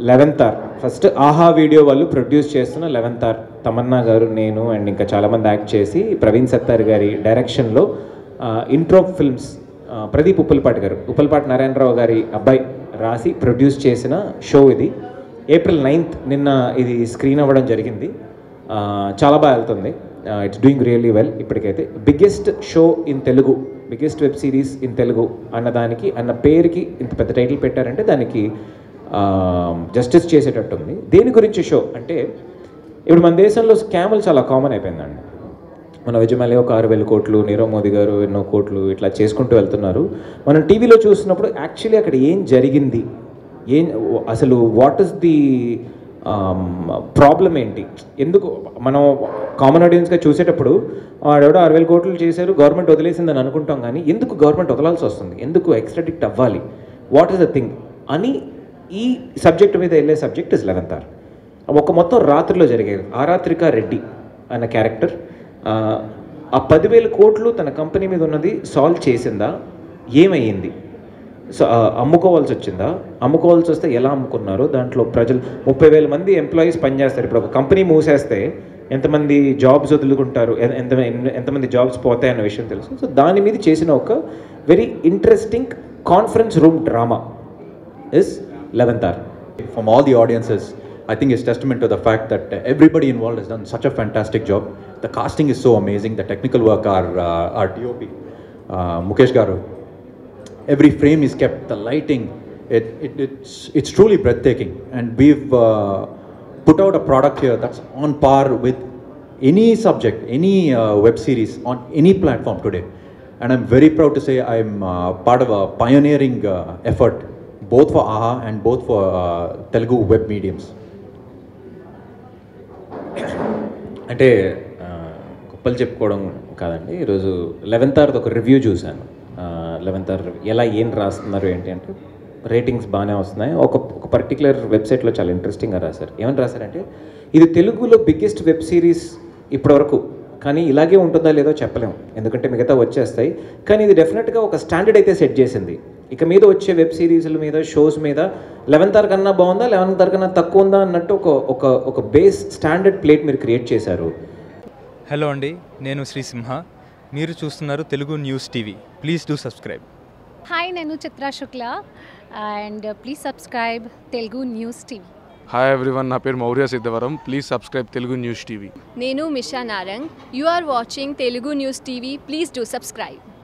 Eleventh hour first Aha video వాళ్ళు produce చేస్తున్న eleventh hour Tamannaah garu నేను అండ్ ఇంకా చాలామంది యాక్ట్ చేసి ప్రవీణ్ సత్తార్ గారి డైరెక్షన్లో ఇంట్రో ఫిల్మ్స్ ఆ, ప్రదీప్ ఉప్పలపాటి గారు ఉప్పలపాటి నారాయణరావు గారి అబ్బాయి రాసి ప్రొడ్యూస్ చేసిన షో ఇది ఏప్రిల్ నైన్త్ నిన్న ఇది స్క్రీన్ అవ్వడం జరిగింది ఆ, చాలా బాగా వెళ్తుంది ఇట్స్ డూయింగ్ రియల్లీ వెల్ ఇప్పటికైతే biggest show in Telugu biggest web series in Telugu అన్న దానికి అన్న పేరుకి ఇంత పెద్ద టైటిల్ పెట్టారంటే దానికి జస్టిస్ చేసేటట్టు ఉంది దేని గురించి షో అంటే ఇప్పుడు మన దేశంలో స్కాములు చాలా కామన్ అయిపోయిందండి మన విజయమల్లి ఒక ఆరు వేల కోట్లు నీరవ్ మోదీ గారు ఎన్నో కోట్లు ఇట్లా చేసుకుంటూ వెళ్తున్నారు మనం టీవీలో చూసినప్పుడు యాక్చువల్లీ అక్కడ ఏం జరిగింది ఏం అసలు వాట్ ఇస్ ది ప్రాబ్లం ఏంటి ఎందుకు మనం కామన్ ఆడియన్స్గా చూసేటప్పుడు వాడెవడో ఆరు వేల కోట్లు చేశారు గవర్నమెంట్ వదిలేసిందని అనుకుంటాం కానీ ఎందుకు గవర్నమెంట్ వదలాల్సి వస్తుంది ఎందుకు ఎక్స్ట్రాడిక్ట్ అవ్వాలి వాట్ ఈస్ ద థింగ్ అని ఈ సబ్జెక్ట్ మీద వెళ్ళే సబ్జెక్ట్ ఇస్ లెవెన్త్ ఆర్ ఒక మొత్తం రాత్రిలో జరిగేది ఆరాత్రిక రెడ్డి అన్న క్యారెక్టర్ ఆ, ఆ పదివేల కోట్లు తన కంపెనీ మీద ఉన్నది సాల్వ్ చేసిందా ఏమయ్యింది సో ఆ, అమ్ముకోవాల్సి వచ్చిందా అమ్ముకోవాల్సి వస్తే ఎలా అమ్ముకున్నారు దాంట్లో ప్రజలు ముప్పై వేల మంది ఎంప్లాయీస్ పనిచేస్తారు ఇప్పుడు ఒక కంపెనీ మూసేస్తే ఎంతమంది జాబ్స్ వదులుకుంటారు ఎ- ఎంత ఎంతమంది జాబ్స్ పోతాయి అన్న విషయం తెలుసు సో దాని మీద చేసిన ఒక very interesting conference room drama is eleventh hour from all the audiences, I think is testament to the fact that uh, everybody involved has done such a fantastic job. The casting is so amazing. The technical work, our uh, our DOP, uh, Mukesh Garu. Every frame is kept. The lighting, it, it it's it's truly breathtaking. And we've uh, put out a product here that's on par with any subject, any uh, web series on any platform today. And I'm very proud to say I'm uh, part of a pioneering uh, effort, both for AHA and both for uh, Telugu web mediums. అంటే ఆ, గొప్పలు చెప్పుకోవడం కాదండి ఈరోజు eleventh ఆర్ది ఒక review చూశాను eleventh are ఎలా ఏం రాస్తున్నారు ఏంటి అంటే రేటింగ్స్ బాగానే వస్తున్నాయి ఒక ఒక పర్టికులర్ వెబ్సైట్లో చాలా ఇంట్రెస్టింగ్గా రాశారు ఏమని రాశారంటే ఇది తెలుగులో బిగ్గెస్ట్ వెబ్ సిరీస్ ఇప్పటివరకు కానీ ఇలాగే ఉంటుందా లేదో చెప్పలేము ఎందుకంటే మిగతా వచ్చేస్తాయి కానీ ఇది డెఫినెట్గా ఒక స్టాండర్డ్ అయితే సెట్ చేసింది ఇక మీద వచ్చే వెబ్ సిరీస్ల మీద షోస్ మీద లెవెన్త్ ఆర్ కన్నా బాగుందా లెవెన్త్ ఆర్ కన్నా తక్కువ ఉందా అన్నట్టు ఒక ఒక ఒక బేస్ స్టాండర్డ్ ప్లేట్ మీరు క్రియేట్ చేశారు హలో అండి నేను శ్రీ సింహ మీరు చూస్తున్నారు Telugu news TV please do subscribe hi నేను Chitra Shukla and please subscribe Telugu news TV hi everyone నా పేరు Maurya Siddhavaram please subscribe Telugu news TV నేను Misha Narang you are watching Telugu news TV please do subscribe